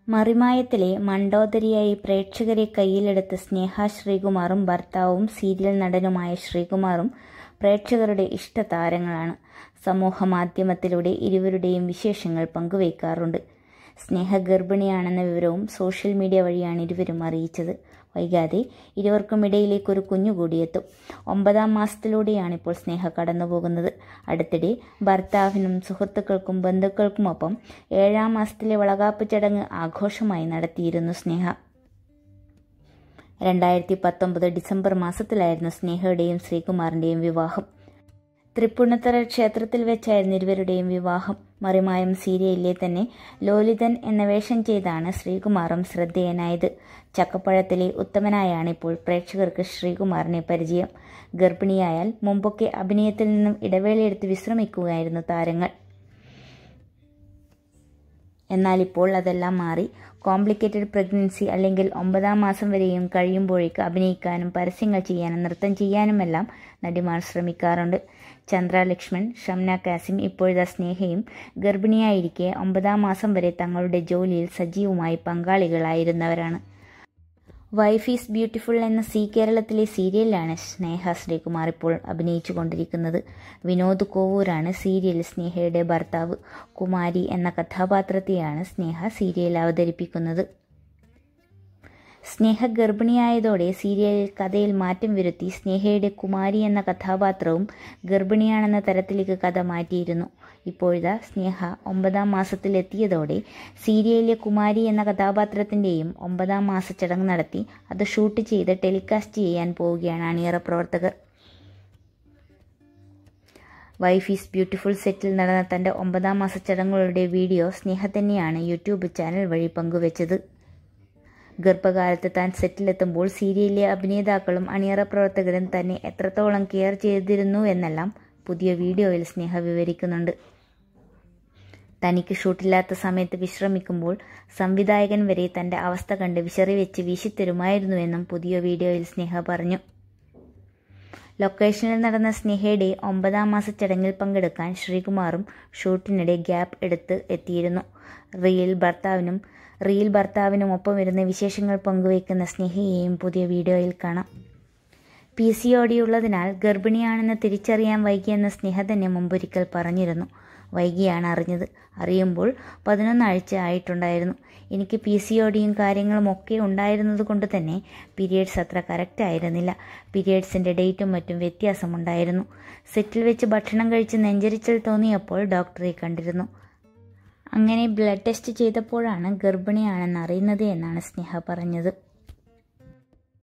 മറിമായത്തിലെ മണ്ടോദരിയായി പ്രേക്ഷകരെ കയ്യിലെടുത്ത സ്നേഹ ശ്രീകുമാറും ഭർത്താവും സീരിയൽ നടനുമായ ശ്രീകുമാറും പ്രേക്ഷകരുടെ ഇഷ്ടതാരങ്ങളാണ് സമൂഹ മാധ്യമത്തിലൂടെ ഇരുവരുടെയും വിശേഷങ്ങൾ പങ്കുവയ്ക്കാറുണ്ട് സ്നേഹ ഗർഭിണിയാണെന്ന വിവരവും സോഷ്യൽ മീഡിയ വഴിയാണ് ഇരുവരും അറിയിച്ചത് വൈകാതെ ഇരുവർക്കുമിടയിലേക്ക് ഒരു കുഞ്ഞുകൂടിയെത്തും ഒമ്പതാം മാസത്തിലൂടെയാണ് ഇപ്പോൾ സ്നേഹ കടന്നുപോകുന്നത് അടുത്തിടെ ഭർത്താവിനും സുഹൃത്തുക്കൾക്കും ബന്ധുക്കൾക്കുമൊപ്പം ഏഴാം മാസത്തിലെ വളകാപ്പ് ചടങ്ങ് ആഘോഷമായി നടത്തിയിരുന്നു സ്നേഹ രണ്ടായിരത്തി പത്തൊമ്പത് ഡിസംബർ മാസത്തിലായിരുന്നു സ്നേഹയുടെയും ശ്രീകുമാറിന്റെയും വിവാഹം തൃപ്പുണിത്തറ ക്ഷേത്രത്തിൽ വെച്ചായിരുന്നു ഇരുവരുടെയും വിവാഹം മറിമായം സീരിയലിലെ തന്നെ ലോലിതൻ എന്ന വേഷം ചെയ്താണ് ശ്രീകുമാറും ശ്രദ്ധേയനായത് ചക്കപ്പഴത്തിലെ ഉത്തമനായാണ് ഇപ്പോൾ പ്രേക്ഷകർക്ക് ശ്രീകുമാറിനെ പരിചയം ഗർഭിണിയായാൽ മുമ്പൊക്കെ അഭിനയത്തിൽ നിന്നും ഇടവേളയെടുത്ത് വിശ്രമിക്കുകയായിരുന്നു താരങ്ങൾ എന്നാൽ ഇപ്പോൾ അതെല്ലാം മാറി കോംപ്ലിക്കേറ്റഡ് പ്രഗ്നൻസി അല്ലെങ്കിൽ ഒമ്പതാം മാസം വരെയും കഴിയുമ്പോഴേക്ക് അഭിനയിക്കാനും പരസ്യങ്ങൾ ചെയ്യാനും നൃത്തം ചെയ്യാനുമെല്ലാം നടിമാർ ശ്രമിക്കാറുണ്ട് ചന്ദ്ര ലക്ഷ്മൺ ഷംന കാസിം ഇപ്പോഴത്തെ സ്നേഹയും ഗർഭിണിയായിരിക്കെ ഒമ്പതാം മാസം വരെ തങ്ങളുടെ ജോലിയിൽ സജീവമായി പങ്കാളികളായിരുന്നവരാണ് വൈഫ് ഈസ് ബ്യൂട്ടിഫുൾ എന്ന സി കേരളത്തിലെ സീരിയലിലാണ് സ്നേഹ ശ്രീകുമാർ ഇപ്പോൾ അഭിനയിച്ചു കൊണ്ടിരിക്കുന്നത് വിനോദ് കോവൂരാണ് സീരിയൽ സ്നേഹയുടെ ഭർത്താവ് കുമാരി എന്ന കഥാപാത്രത്തെയാണ് സ്നേഹ സീരിയൽ അവതരിപ്പിക്കുന്നത് സ്നേഹ ഗർഭിണിയായതോടെ സീരിയലിൽ കഥയിൽ മാറ്റം വരുത്തി സ്നേഹയുടെ കുമാരി എന്ന കഥാപാത്രവും ഗർഭിണിയാണെന്ന തരത്തിലേക്ക് കഥ മാറ്റിയിരുന്നു ഇപ്പോഴത്തെ സ്നേഹ ഒമ്പതാം മാസത്തിലെത്തിയതോടെ സീരിയലിലെ കുമാരി എന്ന കഥാപാത്രത്തിൻ്റെയും ഒമ്പതാം മാസ ചടങ്ങ് നടത്തി അത് ഷൂട്ട് ചെയ്ത് ടെലികാസ്റ്റ് ചെയ്യാൻ പോവുകയാണ് അണിയറ പ്രവർത്തകർ വൈഫ് ഈസ് ബ്യൂട്ടിഫുൾ സെറ്റിൽ നടന്ന തൻ്റെ ഒമ്പതാം മാസ ചടങ്ങുകളുടെ വീഡിയോ സ്നേഹ തന്നെയാണ് യൂട്യൂബ് ചാനൽ വഴി പങ്കുവച്ചത് ഗർഭകാലത്ത് താൻ സെറ്റിലെത്തുമ്പോൾ സീരിയലിലെ അഭിനേതാക്കളും അണിയറ പ്രവർത്തകരും തന്നെ എത്രത്തോളം കെയർ ചെയ്തിരുന്നു എന്നെല്ലാം പുതിയ വീഡിയോയിൽ സ്നേഹ വിവരിക്കുന്നുണ്ട് തനിക്ക് ഷൂട്ടില്ലാത്ത സമയത്ത് വിശ്രമിക്കുമ്പോൾ സംവിധായകൻ വരെ തന്റെ അവസ്ഥ കണ്ട് വിശറി വെച്ച് വീശിത്തരുമായിരുന്നുവെന്നും പുതിയ വീഡിയോയിൽ സ്നേഹ പറഞ്ഞു ലൊക്കേഷനിൽ നടന്ന സ്നേഹയുടെ ഒമ്പതാം മാസ ചടങ്ങിൽ പങ്കെടുക്കാൻ ശ്രീകുമാറും ഷൂട്ടിനിടെ ഗ്യാപ്പ് എടുത്ത് എത്തിയിരുന്നു റിയൽ ഭർത്താവിനും റിയൽ ഭർത്താവിനും ഒപ്പം ഇരുന്ന വിശേഷങ്ങൾ പങ്കുവയ്ക്കുന്ന സ്നേഹയെയും പുതിയ വീഡിയോയിൽ കാണാം പി സി ഉള്ളതിനാൽ ഗർഭിണിയാണെന്ന് തിരിച്ചറിയാൻ വൈകിയെന്ന് സ്നേഹ തന്നെ മുമ്പൊരിക്കൽ പറഞ്ഞിരുന്നു വൈകിയാണ് അറിഞ്ഞത് അറിയുമ്പോൾ പതിനൊന്നാഴ്ച ആയിട്ടുണ്ടായിരുന്നു എനിക്ക് പി സി ഒടിയും കാര്യങ്ങളും ഒക്കെ ഉണ്ടായിരുന്നത് കൊണ്ട് തന്നെ പീരിയഡ്സ് അത്ര കറക്റ്റ് ആയിരുന്നില്ല പീരിയഡ്സിൻ്റെ ഡേറ്റും മറ്റും വ്യത്യാസമുണ്ടായിരുന്നു സെറ്റിൽ വെച്ച് ഭക്ഷണം കഴിച്ച് നെഞ്ചരിച്ചൽ തോന്നിയപ്പോൾ ഡോക്ടറെ കണ്ടിരുന്നു അങ്ങനെ ബ്ലഡ് ടെസ്റ്റ് ചെയ്തപ്പോഴാണ് ഗർഭിണിയാണെന്ന് അറിയുന്നത് എന്നാണ് സ്നേഹ പറഞ്ഞത്